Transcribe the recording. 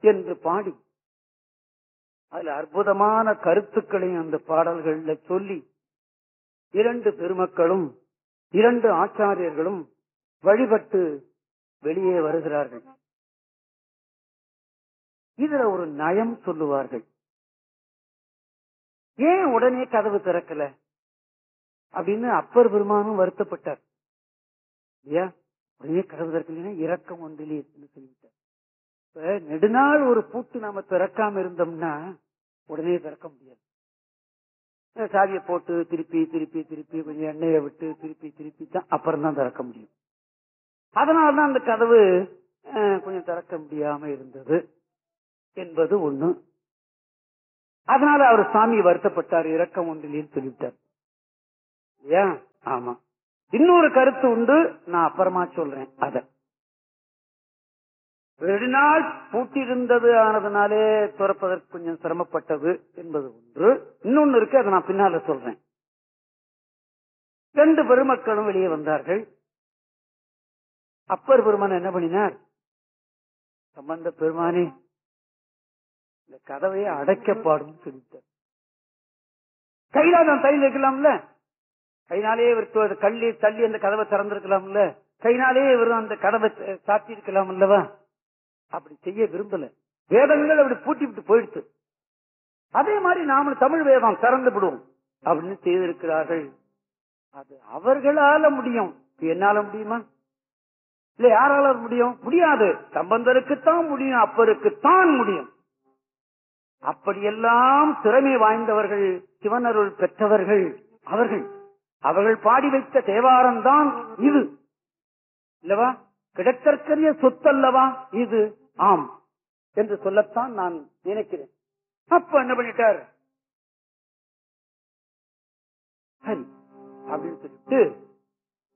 என்று பாடி அதுல அற்புதமான கருத்துக்களையும் அந்த பாடல்கள்ல சொல்லி இரண்டு பெருமக்களும் இரண்டு ஆச்சாரியர்களும் வழிபட்டு வெளியே வருகிறார்கள் இதுல ஒரு நயம் சொல்லுவார்கள் ஏன் உடனே கதவு திறக்கல அப்படின்னு அப்பர் பெருமானும் வருத்தப்பட்டார் இல்லையா உடனே கதவு திறக்கலைன்னா இரக்கம் ஒன்றிலே சொல்லிவிட்டார் இப்ப நெடுநாள் ஒரு பூட்டு நாம திறக்காம இருந்தோம்னா உடனே திறக்க முடியாது சாவியை போட்டு திருப்பி திருப்பி திருப்பி கொஞ்சம் எண்ணெயை விட்டு திருப்பி திருப்பி தான் அப்புறம் தான் திறக்க முடியும் அதனாலதான் அந்த கதவு அஹ், கொஞ்சம் திறக்க முடியாம இருந்தது என்பது ஒண்ணு அதனால அவர் சாமி வருத்தப்பட்டார் இரக்கம் ஒன்றிலேன்னு சொல்லிவிட்டார் ஏன் ஆமா இன்னொரு கருத்து உண்டு நான் அப்புறமா சொல்றேன் அத ரெண்டு நாள் பூட்டியிருந்தது ஆனதுனாலே துறப்பதற்கு கொஞ்சம் சிரமப்பட்டது என்பது ஒன்று இன்னொன்னு இருக்கு அதை நான் பின்னால சொல்றேன் ரெண்டு பெருமக்களும் வெளியே வந்தார்கள் அப்பர் பெருமான் என்ன பண்ணினார் சம்பந்த பெருமானே இந்த கதவையை அடைக்கப்பாடும் சொல்லிட்டார் கையில நான் தையில் வைக்கலாம்ல கைனாலே இவர் கள்ளி தள்ளி அந்த கதவை திறந்திருக்கலாம்ல கைனாலே இவர் அந்த கதவை சாத்தி இருக்கலாம் அல்லவா அப்படி செய்ய விரும்பல வேதங்கள் அப்படி பூட்டி விட்டு போயிடுச்சு அதே மாதிரி நாம தமிழ் வேதம் திறந்து விடுவோம் அப்படின்னு செய்திருக்கிறார்கள் அது அவர்களால முடியும் என்னால முடியுமா இல்ல யாரால முடியும் முடியாது சம்பந்தருக்குத்தான் முடியும் அப்பருக்குத்தான் முடியும் அப்படியெல்லாம் திறமை வாய்ந்தவர்கள் சிவனருள் பெற்றவர்கள் அவர்கள் அவர்கள் பாடி வைத்த தேவாரம் தான் இது இல்லவா கிடைத்தற்கரிய சொத்தல்லவா இது ஆம் என்று சொல்லத்தான் நான் நினைக்கிறேன் அப்ப என்ன பண்ணிட்டார் சரி அப்படின்னு சொல்லிட்டு